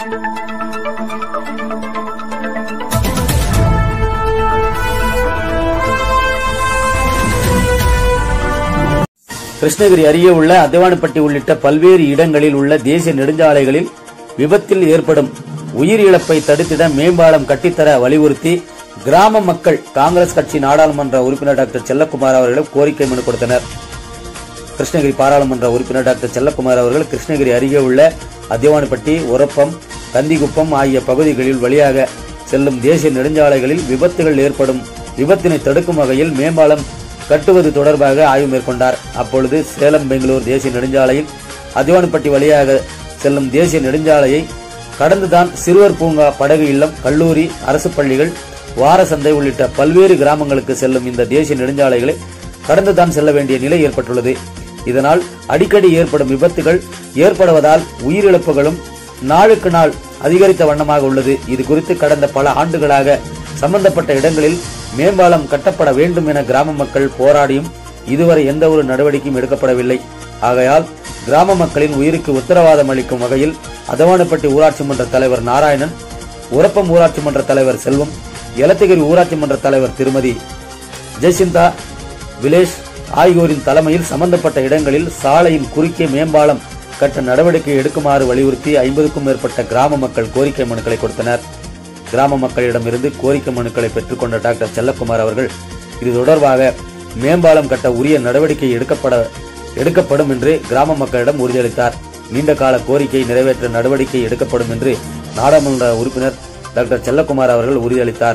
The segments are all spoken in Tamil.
கிருஷ்ணகிரி அருகே உள்ள அதவானப்பட்டி உள்ளிட்ட பல்வேறு இடங்களில் உள்ள தேசிய நெடுஞ்சாலைகளில் விபத்தில் ஏற்படும் உயிரிழப்பை தடுத்திட மேம்பாலம் கட்டித்தர வலியுறுத்தி கிராம மக்கள் காங்கிரஸ் கட்சி நாடாளுமன்ற உறுப்பினர் டாக்டர் செல்லக்குமார் அவர்களிடம் கோரிக்கை மனு கொடுத்தனர் கிருஷ்ணகிரி பாராளுமன்ற உறுப்பினர் டாக்டர் செல்லக்குமார் அவர்கள் கிருஷ்ணகிரி அருகே உள்ள அதிவானப்பட்டி உரப்பம் கந்திகுப்பம் ஆகிய பகுதிகளில் வழியாக செல்லும் தேசிய நெடுஞ்சாலைகளில் விபத்துகள் ஏற்படும் விபத்தினை தடுக்கும் வகையில் மேம்பாலம் கட்டுவது தொடர்பாக ஆய்வு மேற்கொண்டார் அப்பொழுது சேலம் பெங்களூர் தேசிய நெடுஞ்சாலையில் அதிவானப்பட்டி வழியாக செல்லும் தேசிய நெடுஞ்சாலையை கடந்துதான் சிறுவர் பூங்கா படகு இல்லம் கல்லூரி அரசு பள்ளிகள் வார சந்தை உள்ளிட்ட பல்வேறு கிராமங்களுக்கு செல்லும் இந்த தேசிய நெடுஞ்சாலைகளை கடந்துதான் செல்ல வேண்டிய நிலை ஏற்பட்டுள்ளது இதனால் அடிக்கடி ஏற்படும் விபத்துகள் ஏற்படுவதால் உயிரிழப்புகளும் நாளுக்கு நாள் அதிகரித்த வண்ணமாக உள்ளது இது குறித்து கடந்த பல ஆண்டுகளாக சம்பந்தப்பட்ட இடங்களில் மேம்பாலம் கட்டப்பட வேண்டும் என கிராம மக்கள் போராடியும் இதுவரை எந்த ஒரு நடவடிக்கையும் எடுக்கப்படவில்லை ஆகையால் கிராம மக்களின் உயிருக்கு உத்தரவாதம் அளிக்கும் வகையில் அதவானப்பட்டி ஊராட்சி மன்ற தலைவர் நாராயணன் உரப்பம் ஊராட்சி மன்ற தலைவர் செல்வம் எலத்தகிரி ஊராட்சி மன்ற தலைவர் திருமதி ஜெயசிந்தா விலேஷ் ஆகியோரின் தலைமையில் சம்பந்தப்பட்ட இடங்களில் சாலையின் குறுக்கே மேம்பாலம் கட்ட நடவடிக்கை எடுக்குமாறு வலியுறுத்தி ஐம்பதுக்கும் மேற்பட்ட கிராம மக்கள் கோரிக்கை மனுக்களை கொடுத்தனர் கிராம மக்களிடமிருந்து கோரிக்கை மனுக்களை பெற்றுக்கொண்ட டாக்டர் செல்லக்குமார் அவர்கள் இது தொடர்பாக மேம்பாலம் கட்ட உரிய நடவடிக்கை எடுக்கப்பட எடுக்கப்படும் என்று கிராம மக்களிடம் உறுதியளித்தார் நீண்ட கால கோரிக்கை நிறைவேற்ற நடவடிக்கை எடுக்கப்படும் என்று நாடாளுமன்ற உறுப்பினர் டாக்டர் செல்லக்குமார் அவர்கள் உறுதியளித்தார்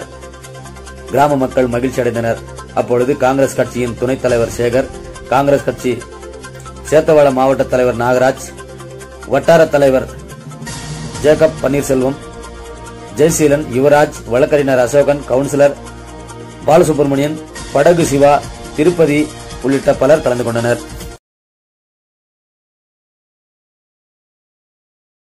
கிராம மக்கள் மகிழ்ச்சி அடைந்தனர் அப்பொழுது காங்கிரஸ் கட்சியின் துணைத் தலைவர் சேகர் காங்கிரஸ் கட்சி சேத்தவாளம் மாவட்ட தலைவர் நாகராஜ் வட்டார தலைவர் ஜேக்கப் பன்னீர்செல்வம் ஜெயசீலன் யுவராஜ் வழக்கறிஞர் அசோகன் கவுன்சிலர் பாலசுப்ரமணியன் படகு சிவா திருப்பதி உள்ளிட்ட பலர் கலந்து கொண்டனர்